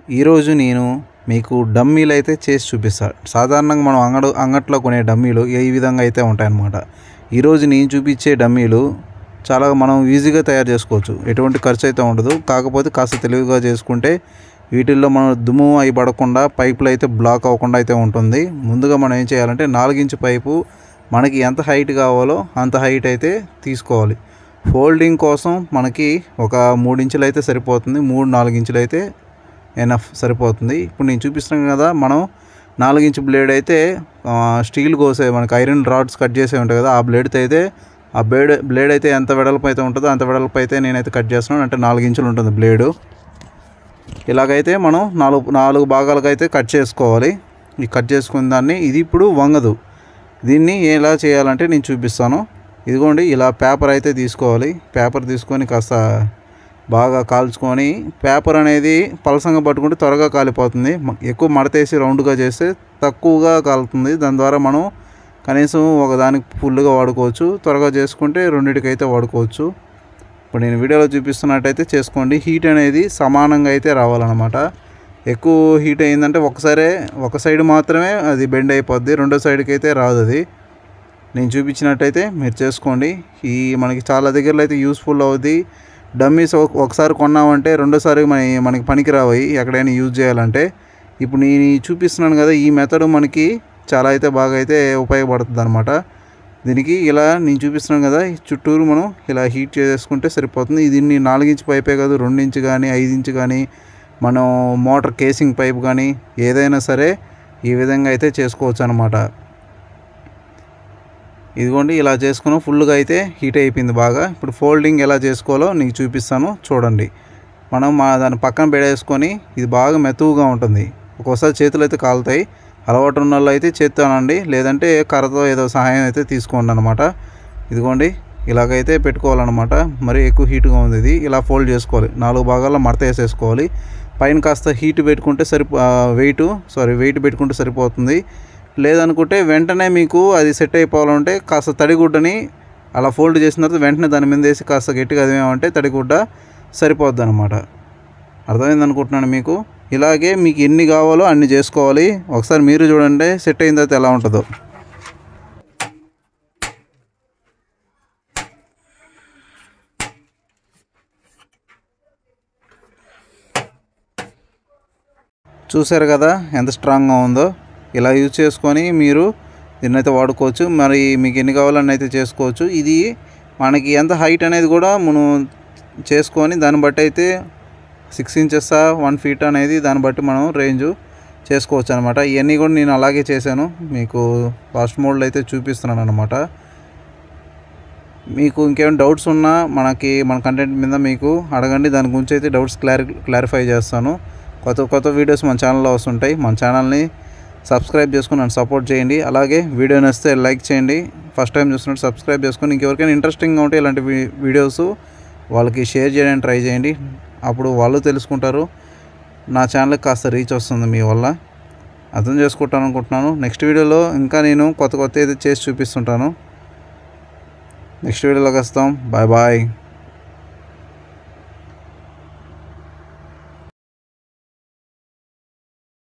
ఈరోజు నేను మీకు డమ్మీలు అయితే చేసి చూపిస్తాను సాధారణంగా మనం అంగడు అంగట్లో కొనే డమ్మీలు ఏ విధంగా అయితే ఉంటాయన్నమాట ఈరోజు నేను చూపించే డమ్మీలు చాలా మనం ఈజీగా తయారు చేసుకోవచ్చు ఎటువంటి ఖర్చు అయితే ఉండదు కాకపోతే కాస్త తెలివిగా చేసుకుంటే వీటిల్లో మనం దుమ్ము అయి పడకుండా పైపులు అయితే బ్లాక్ అవ్వకుండా అయితే ఉంటుంది ముందుగా మనం ఏం చేయాలంటే నాలుగించు పైపు మనకి ఎంత హైట్ కావాలో అంత హైట్ అయితే తీసుకోవాలి ఫోల్డింగ్ కోసం మనకి ఒక మూడు ఇంచులు అయితే సరిపోతుంది మూడు నాలుగు ఇంచులు అయితే ఎనఫ్ సరిపోతుంది ఇప్పుడు నేను చూపిస్తున్నాను కదా మనం నాలుగు ఇంచు బ్లేడ్ అయితే ఆ, స్టీల్ కోసే మనకి ఐరన్ రాడ్స్ కట్ చేసే ఉంటాయి కదా ఆ బ్లేడ్తో అయితే ఆ బ్లేడ్ బ్లేడ్ అయితే ఎంత వెడల్పు అయితే ఉంటుందో అంత వెడల్పు అయితే నేనైతే కట్ చేస్తున్నాను అంటే నాలుగు ఇంచులు ఉంటుంది బ్లేడు ఇలాగైతే మనం నాలుగు నాలుగు భాగాలకు అయితే కట్ చేసుకోవాలి ఈ కట్ చేసుకున్న దాన్ని ఇది ఇప్పుడు వంగదు దీన్ని ఎలా చేయాలంటే నేను చూపిస్తాను ఇదిగోండి ఇలా పేపర్ అయితే తీసుకోవాలి పేపర్ తీసుకొని కాస్త బాగా కాల్చుకొని పేపర్ అనేది పలసంగా పట్టుకుంటే త్వరగా కాలిపోతుంది మ- ఎక్కువ మడతేసి రౌండ్గా చేస్తే తక్కువగా కాలుతుంది దాని ద్వారా మనం కనీసం ఒకదానికి ఫుల్గా వాడుకోవచ్చు త్వరగా చేసుకుంటే రెండింటికైతే వాడుకోవచ్చు ఇప్పుడు నేను వీడియోలో చూపిస్తున్నట్టయితే చేసుకోండి హీట్ అనేది సమానంగా అయితే రావాలన్నమాట ఎక్కువ హీట్ అయిందంటే ఒకసారే ఒక సైడ్ మాత్రమే అది బెండ్ అయిపోద్ది రెండో సైడ్కి అయితే రాదు అది నేను చూపించినట్టయితే మీరు చేసుకోండి ఈ మనకి చాలా దగ్గరలో అయితే యూస్ఫుల్ అవుద్ది డమ్మీస్ ఒక- ఒకసారి కొన్నామంటే రెండోసారి మన మనకి పనికి రావు ఎక్కడైనా యూజ్ చేయాలంటే ఇప్పుడు నేను ఈ చూపిస్తున్నాను కదా ఈ మెథడ్ మనకి చాలా అయితే బాగా అయితే ఉపయోగపడుతుంది అనమాట దీనికి ఇలా నేను చూపిస్తున్నాను కదా ఈ చుట్టూరు మనం ఇలా హీట్ చేసుకుంటే సరిపోతుంది దీన్ని నాలుగు ఇంచు పైపే కాదు రెండు ఇంచు కానీ ఐదు ఇంచు కానీ మనం మోటార్ కేసింగ్ పైప్ కానీ ఏదైనా సరే ఈ విధంగా అయితే చేసుకోవచ్చు అనమాట ఇదిగోండి ఇలా చేసుకున్నాం ఫుల్గా అయితే హీట్ అయిపోయింది బాగా ఇప్పుడు ఫోల్డింగ్ ఎలా చేసుకోవాలో నీకు చూపిస్తాను చూడండి మనం మా దాని పక్కన పెడేసుకొని ఇది బాగా మెతువుగా ఉంటుంది ఒక్కోసారి చేతులు అయితే కాలుతాయి అలవాటు ఉన్న వాళ్ళు అయితే చేత్తానండి లేదంటే కర్రతో ఏదో సహాయం అయితే తీసుకోండి అనమాట ఇదిగోండి ఇలాగైతే పెట్టుకోవాలన్నమాట మరి ఎక్కువ హీట్గా ఉంది ఇది ఇలా ఫోల్డ్ చేసుకోవాలి నాలుగు భాగాల్లో మడత వేసేసుకోవాలి పైన కాస్త హీట్ పెట్టుకుంటే సరిపో వెయిట్ సారీ వెయిట్ పెట్టుకుంటే సరిపోతుంది లేదనుకుంటే వెంటనే మీకు అది సెట్ అయిపోవాలంటే కాస్త తడిగుడ్డని అలా ఫోల్డ్ చేసిన తర్వాత వెంటనే దాని మీద వేసి కాస్త గట్టిగా అదిమేమంటే తడిగుడ్డ సరిపోద్ది అనమాట అర్థమైంది అనుకుంటున్నాను మీకు ఇలాగే మీకు ఎన్ని కావాలో అన్ని చేసుకోవాలి ఒకసారి మీరు చూడండి సెట్ అయిన తర్వాత ఎలా ఉంటుందో చూశారు కదా ఎంత స్ట్రాంగ్గా ఉందో ఇలా యూజ్ చేసుకొని మీరు దీన్నైతే వాడుకోవచ్చు మరి మీకు ఎన్ని కావాలని అయితే చేసుకోవచ్చు ఇది మనకి ఎంత హైట్ అనేది కూడా మనం చేసుకొని దాన్ని బట్టి అయితే సిక్స్ ఇంచెస్ వన్ ఫీట్ అనేది దాన్ని బట్టి మనం రేంజ్ చేసుకోవచ్చు అనమాట ఇవన్నీ కూడా నేను అలాగే చేశాను మీకు ఫాస్ట్ మోడ్లో అయితే చూపిస్తున్నాను అనమాట మీకు ఇంకేమైనా డౌట్స్ ఉన్నా మనకి మన కంటెంట్ మీద మీకు అడగండి దాని గురించి అయితే డౌట్స్ క్లారి క్లారిఫై చేస్తాను కొత్త కొత్త వీడియోస్ మన ఛానల్లో వస్తుంటాయి మన ఛానల్ని సబ్స్క్రైబ్ చేసుకుని నన్ను సపోర్ట్ చేయండి అలాగే వీడియో నచ్చితే లైక్ చేయండి ఫస్ట్ టైం చూస్తున్నట్టు సబ్స్క్రైబ్ చేసుకొని ఇంకెవరికైనా ఇంట్రెస్టింగ్గా ఉంటే ఇలాంటి వీ- వీడియోస్ వాళ్ళకి షేర్ చేయడానికి ట్రై చేయండి అప్పుడు వాళ్ళు తెలుసుకుంటారు నా ఛానల్కి కాస్త రీచ్ వస్తుంది మీ వల్ల అర్థం చేసుకుంటాను అనుకుంటున్నాను నెక్స్ట్ వీడియోలో ఇంకా నేను కొత్త కొత్త అయితే చేసి చూపిస్తుంటాను నెక్స్ట్ వీడియోలోకి వస్తాం బాయ్ బాయ్